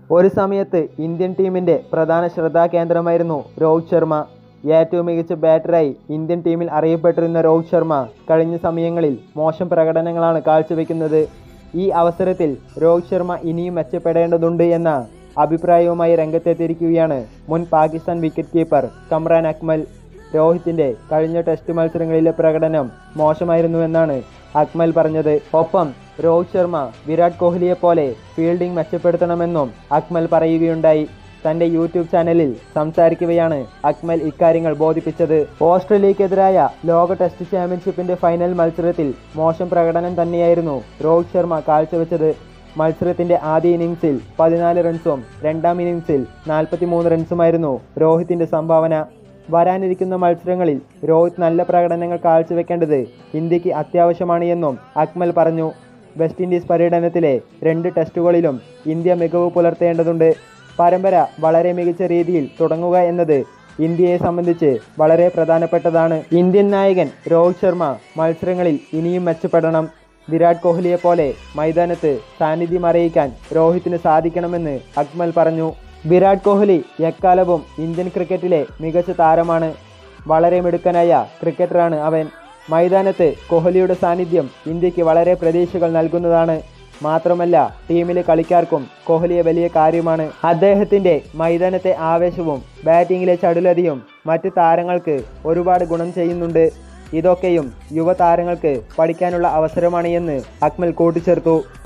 ഒരു സമയത്ത് ഇന്ത്യൻ ടീമിൻ്റെ പ്രധാന ശ്രദ്ധാകേന്ദ്രമായിരുന്നു രോഹിത് ശർമ്മ ഏറ്റവും മികച്ച ബാറ്ററായി ഇന്ത്യൻ ടീമിൽ അറിയപ്പെട്ടിരുന്ന രോഹിത് ശർമ്മ കഴിഞ്ഞ സമയങ്ങളിൽ മോശം പ്രകടനങ്ങളാണ് കാഴ്ചവെക്കുന്നത് ഈ അവസരത്തിൽ രോഹിത് ശർമ്മ ഇനിയും മെച്ചപ്പെടേണ്ടതുണ്ട് എന്ന അഭിപ്രായവുമായി രംഗത്തെത്തിയിരിക്കുകയാണ് മുൻ പാകിസ്ഥാൻ വിക്കറ്റ് കീപ്പർ കമ്രാൻ അക്മൽ രോഹിത്തിൻ്റെ കഴിഞ്ഞ ടെസ്റ്റ് മത്സരങ്ങളിലെ പ്രകടനം മോശമായിരുന്നുവെന്നാണ് അക്മൽ പറഞ്ഞത് ഒപ്പം രോഹിത് ശർമ്മ വിരാട് കോഹ്ലിയെ പോലെ ഫീൽഡിംഗ് മെച്ചപ്പെടുത്തണമെന്നും അക്മൽ പറയുകയുണ്ടായി തന്റെ യൂട്യൂബ് ചാനലിൽ സംസാരിക്കവെയാണ് അക്മൽ ഇക്കാര്യങ്ങൾ ബോധിപ്പിച്ചത് ഓസ്ട്രേലിയക്കെതിരായ ലോക ടെസ്റ്റ് ചാമ്പ്യൻഷിപ്പിന്റെ ഫൈനൽ മത്സരത്തിൽ മോശം പ്രകടനം തന്നെയായിരുന്നു രോഹിത് ശർമ്മ കാഴ്ചവെച്ചത് മത്സരത്തിന്റെ ആദ്യ ഇന്നിംഗ്സിൽ പതിനാല് റൺസും രണ്ടാം ഇന്നിംഗ്സിൽ നാൽപ്പത്തിമൂന്ന് റൺസുമായിരുന്നു രോഹിത്തിന്റെ സംഭാവന വരാനിരിക്കുന്ന മത്സരങ്ങളിൽ രോഹിത് നല്ല പ്രകടനങ്ങൾ കാഴ്ചവെക്കേണ്ടത് ഇന്ത്യക്ക് അത്യാവശ്യമാണ് എന്നും അക്മൽ പറഞ്ഞു വെസ്റ്റ് ഇൻഡീസ് പര്യടനത്തിലെ രണ്ട് ടെസ്റ്റുകളിലും ഇന്ത്യ മികവ് പുലർത്തേണ്ടതുണ്ട് പരമ്പര വളരെ മികച്ച രീതിയിൽ തുടങ്ങുക എന്നത് ഇന്ത്യയെ സംബന്ധിച്ച് വളരെ പ്രധാനപ്പെട്ടതാണ് ഇന്ത്യൻ നായകൻ രോഹിത് ശർമ്മ മത്സരങ്ങളിൽ ഇനിയും മെച്ചപ്പെടണം വിരാട് കോഹ്ലിയെ പോലെ മൈതാനത്ത് സാന്നിധ്യം അറിയിക്കാൻ രോഹിത്തിന് സാധിക്കണമെന്ന് അക്മൽ പറഞ്ഞു വിരാട് കോഹ്ലി എക്കാലവും ഇന്ത്യൻ ക്രിക്കറ്റിലെ മികച്ച താരമാണ് വളരെ മിടുക്കനായ ക്രിക്കറ്ററാണ് അവൻ മൈതാനത്ത് കോഹ്ലിയുടെ സാന്നിധ്യം ഇന്ത്യക്ക് വളരെ പ്രതീക്ഷകൾ നൽകുന്നതാണ് മാത്രമല്ല ടീമിലെ കളിക്കാർക്കും കോഹ്ലിയെ വലിയ കാര്യമാണ് അദ്ദേഹത്തിന്റെ മൈതാനത്തെ ആവേശവും ബാറ്റിങ്ങിലെ ചടുലതയും മറ്റ് താരങ്ങൾക്ക് ഒരുപാട് ഗുണം ചെയ്യുന്നുണ്ട് ഇതൊക്കെയും യുവതാരങ്ങൾക്ക് പഠിക്കാനുള്ള അവസരമാണ് എന്ന് അക്മൽ കൂട്ടിച്ചേർത്തു